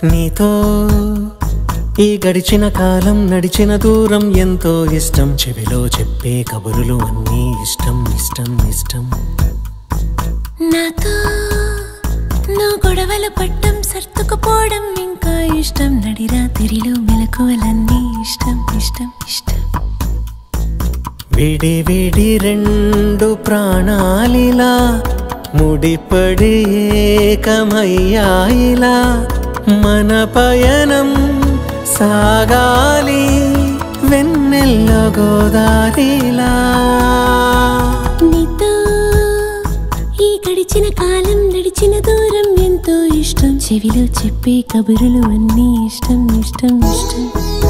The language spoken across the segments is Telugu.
నీతో ఈ గడిచిన కాలం నడిచిన దూరం ఎంతో ఇష్టం చెవిలో చెప్పే కబురులు అన్నీ ఇష్టం ఇష్టం ఇష్టం నాతో నువ్వు గొడవలు పట్టం సర్దుకుపోవడం ఇంకా ఇష్టం నడిరాత్రిలో మెలకువలన్నీ ఇష్టం ఇష్టం ఇష్టం విడి విడి రెండు ప్రాణాలిలా ముడిపడి ఏకమయ్యాయిలా మన పయనం సాగాలి వెన్నెల్ల గోదారిలా నీతో ఈ గడిచిన కాలం నడిచిన దూరం ఎంతో ఇష్టం చెవిలో చెప్పే కబురులు అన్నీ ఇష్టం ఇష్టం ఇష్టం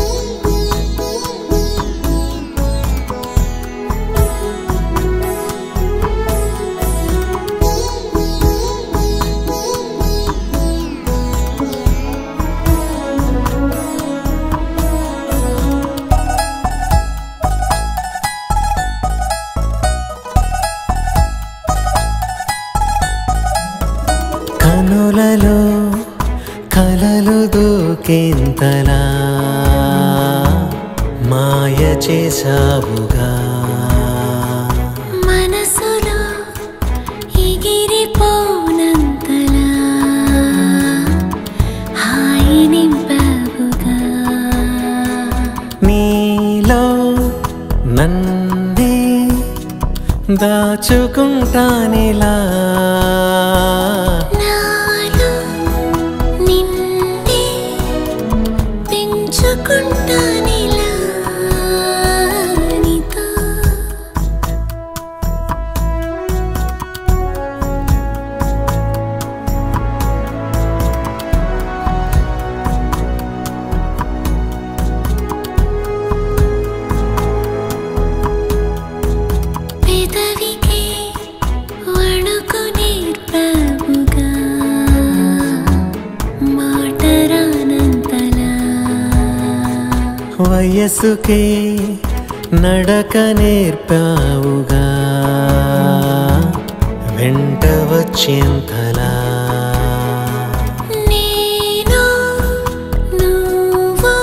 కనులలో కలలు దూకేంతలా మాయ చేసావుగా మనసులో ఎగిరిపోనంతలా హాయి నింపావుగా నీలో నన్నే దాచుకుంటానిలా నాలో నిన్నే పెంచుకుంటానిలా నీతో పెదవికే వణుకు నేర్పావుగా మాట రానంతలా వయసుకే నడక నేర్పావుగా వెంట వచ్చేంతలా నేను నువ్వు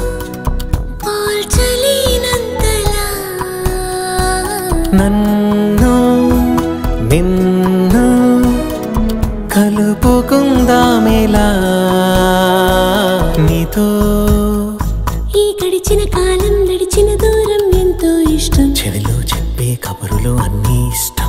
పోల్చలేనంతలా నన్ను నిన్ను కలుపుకుందామిలా నీతో ఈ గడిచిన కాలం నడిచిన దూరం ఎంతో ఇష్టం చెవిలో చెప్పే కబురులు అన్నీ ఇష్టం